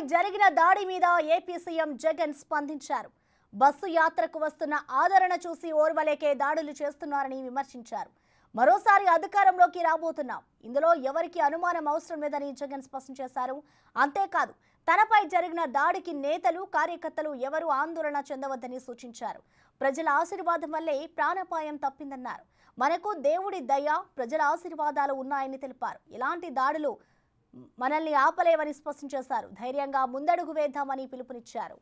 జరిగిన దాడి మీద ఏపీ సీఎం జగన్ స్పందించారు బస్సు యాత్రకు వస్తున్న ఆదరణ చూసి ఓర్వలేకే దాడులు చేస్తున్నారని విమర్శించారు మరోసారి అధికారంలోకి రాబోతున్నాం ఇందులో ఎవరికి అనుమానం అవసరం లేదని జగన్ స్పష్టం చేశారు అంతేకాదు తనపై జరిగిన దాడికి నేతలు కార్యకర్తలు ఎవరు ఆందోళన చెందవద్దని సూచించారు ప్రజల ఆశీర్వాదం వల్లే ప్రాణాపాయం తప్పిందన్నారు మనకు దేవుడి దయ ప్రజల ఆశీర్వాదాలు ఉన్నాయని తెలిపారు ఇలాంటి దాడులు మనల్ని ఆపలేవని స్పష్టం చేశారు ధైర్యంగా ముందడుగు వేద్దామని పిలుపునిచ్చారు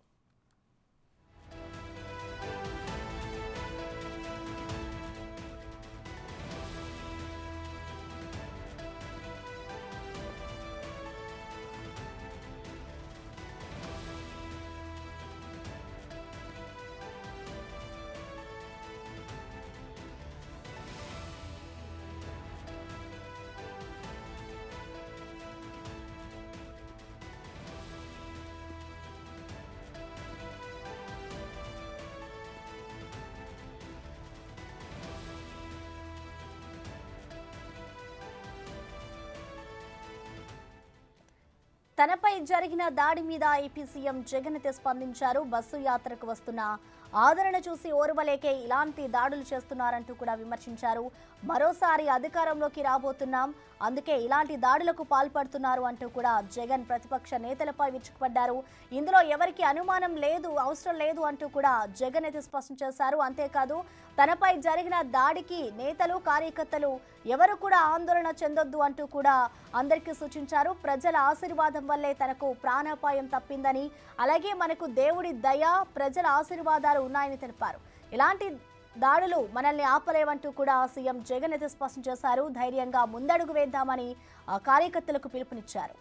తనపై జరిగిన దాడి మీద ఏపీ సీఎం జగన్ అయితే స్పందించారు బస్సు యాత్రకు వస్తున్న ఆదరణ చూసి ఓర్వలేకే ఇలాంటి దాడులు చేస్తున్నారంటూ కూడా విమర్శించారు మరోసారి అధికారంలోకి రాబోతున్నాం అందుకే ఇలాంటి దాడులకు పాల్పడుతున్నారు అంటూ కూడా జగన్ ప్రతిపక్ష నేతలపై విరుచుకుపడ్డారు ఇందులో ఎవరికి అనుమానం లేదు అవసరం లేదు అంటూ కూడా జగన్ అయితే స్పష్టం చేశారు అంతేకాదు తనపై జరిగిన దాడికి నేతలు కార్యకర్తలు ఎవరు కూడా ఆందోళన చెందొద్దు అంటూ కూడా అందరికీ సూచించారు ప్రజల ఆశీర్వాదం వల్లే తనకు ప్రాణాపాయం తప్పిందని అలాగే మనకు దేవుడి దయ ప్రజల ఆశీర్వాదాలు ఉన్నాయని తెలిపారు ఇలాంటి దాడులు మనల్ని ఆపలేవంటూ కూడా సీఎం జగన్ అయితే స్పష్టం చేశారు ధైర్యంగా ముందడుగు వేద్దామని ఆ కార్యకర్తలకు పిలుపునిచ్చారు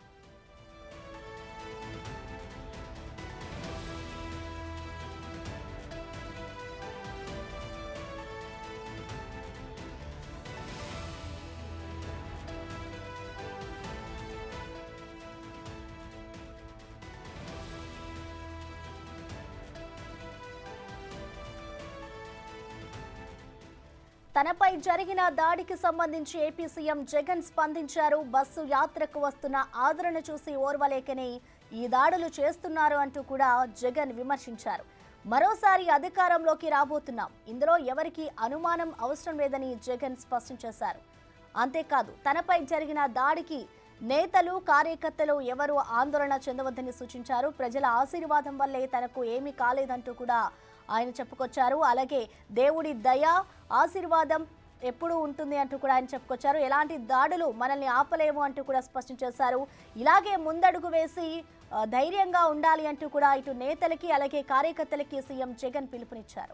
తనపై జరిగిన దాడికి సంబంధించి ఏపీ సీఎం జగన్ స్పందించారు బస్సు యాత్రకు వస్తున్న ఆదరణ చూసి ఓర్వలేకనే ఈ దాడులు చేస్తున్నారు అంటూ కూడా జగన్ విమర్శించారు మరోసారి అధికారంలోకి రాబోతున్నాం ఇందులో ఎవరికి అనుమానం అవసరం లేదని జగన్ స్పష్టం చేశారు అంతేకాదు తనపై జరిగిన దాడికి నేతలు కార్యకర్తలు ఎవరు ఆందోళన చెందవద్దని సూచించారు ప్రజల ఆశీర్వాదం వల్లే తనకు ఏమీ కాలేదంటూ కూడా ఆయన చెప్పుకొచ్చారు అలాగే దేవుడి దయ ఆశీర్వాదం ఎప్పుడు ఉంటుంది అంటూ కూడా ఆయన చెప్పుకొచ్చారు ఎలాంటి దాడులు మనల్ని ఆపలేము అంటూ కూడా స్పష్టం చేశారు ఇలాగే ముందడుగు వేసి ఆ, ధైర్యంగా ఉండాలి అంటూ కూడా ఇటు నేతలకి అలాగే కార్యకర్తలకి సీఎం జగన్ పిలుపునిచ్చారు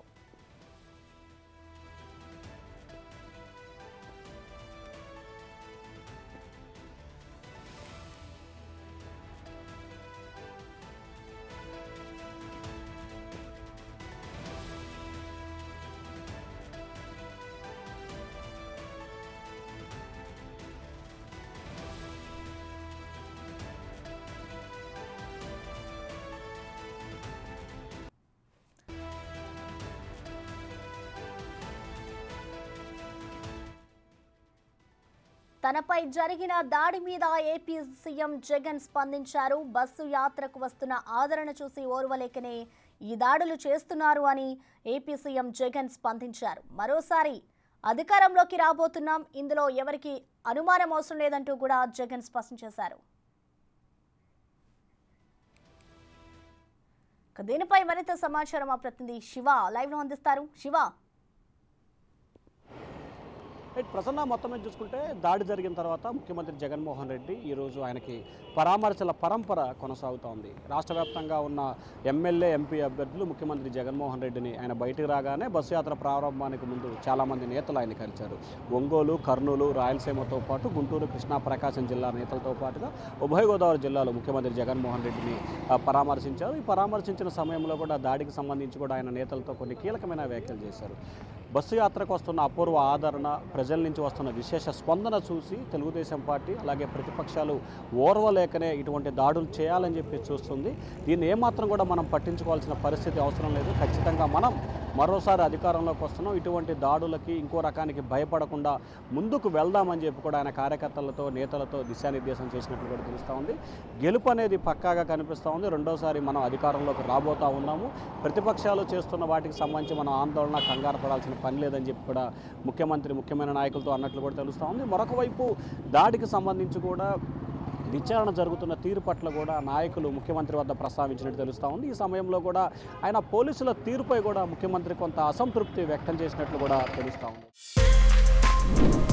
తనపై జరిగిన దాడి మీద ఏపీ సీఎం జగన్ స్పందించారు బస్సు యాత్రకు వస్తున్న ఆదరణ చూసి ఓర్వలేకనే ఈ దాడులు చేస్తున్నారు అని ఏపీ సీఎం జగన్ స్పందించారు మరోసారి అధికారంలోకి రాబోతున్నాం ఇందులో ఎవరికి అనుమానం అవసరం లేదంటూ కూడా జగన్ స్పష్టం చేశారు ఇక దీనిపై మరింత సమాచారం మా ప్రతినిధి శివ లైవ్ లో అందిస్తారు శివ రైట్ ప్రసన్న మొత్తం మీద చూసుకుంటే దాడి జరిగిన తర్వాత ముఖ్యమంత్రి జగన్మోహన్ రెడ్డి ఈరోజు ఆయనకి పరామర్శల పరంపర కొనసాగుతోంది రాష్ట్ర వ్యాప్తంగా ఉన్న ఎమ్మెల్యే ఎంపీ అభ్యర్థులు ముఖ్యమంత్రి జగన్మోహన్ రెడ్డిని ఆయన బయటికి రాగానే బస్సు యాత్ర ప్రారంభానికి ముందు చాలామంది నేతలు ఆయన కలిశారు ఒంగోలు కర్నూలు రాయలసీమతో పాటు గుంటూరు కృష్ణా ప్రకాశం జిల్లా నేతలతో పాటుగా ఉభయ గోదావరి జిల్లాలో ముఖ్యమంత్రి జగన్మోహన్ రెడ్డిని ఆ, పరామర్శించారు ఈ పరామర్శించిన సమయంలో కూడా దాడికి సంబంధించి కూడా ఆయన నేతలతో కొన్ని కీలకమైన వ్యాఖ్యలు చేశారు బస్సు యాత్రకు వస్తున్న అపూర్వ ఆదరణ ప్రజల నుంచి వస్తున్న విశేష స్పందన చూసి తెలుగుదేశం పార్టీ అలాగే ప్రతిపక్షాలు ఓర్వలేకనే ఇటువంటి దాడులు చేయాలని చెప్పి చూస్తుంది దీన్ని ఏమాత్రం కూడా మనం పట్టించుకోవాల్సిన పరిస్థితి అవసరం లేదు ఖచ్చితంగా మనం మరోసారి అధికారంలోకి వస్తున్నాం ఇటువంటి దాడులకి ఇంకో రకానికి భయపడకుండా ముందుకు వెళ్దామని చెప్పి కూడా ఆయన కార్యకర్తలతో నేతలతో దిశానిర్దేశం చేసినట్లు కూడా తెలుస్తూ ఉంది గెలుపు అనేది పక్కాగా కనిపిస్తూ ఉంది రెండోసారి మనం అధికారంలోకి రాబోతా ఉన్నాము ప్రతిపక్షాలు చేస్తున్న వాటికి సంబంధించి మనం ఆందోళన కంగారు పడాల్సిన పని లేదని చెప్పి కూడా ముఖ్యమంత్రి ముఖ్యమైన నాయకులతో అన్నట్లు కూడా తెలుస్తూ ఉంది మరొక వైపు దాడికి సంబంధించి కూడా విచారణ జరుగుతున్న తీరు పట్ల కూడా నాయకులు ముఖ్యమంత్రి వద్ద ప్రస్తావించినట్టు తెలుస్తూ ఉంది ఈ సమయంలో కూడా ఆయన పోలీసుల తీరుపై కూడా ముఖ్యమంత్రి కొంత అసంతృప్తి వ్యక్తం చేసినట్లు కూడా తెలుస్తూ ఉంది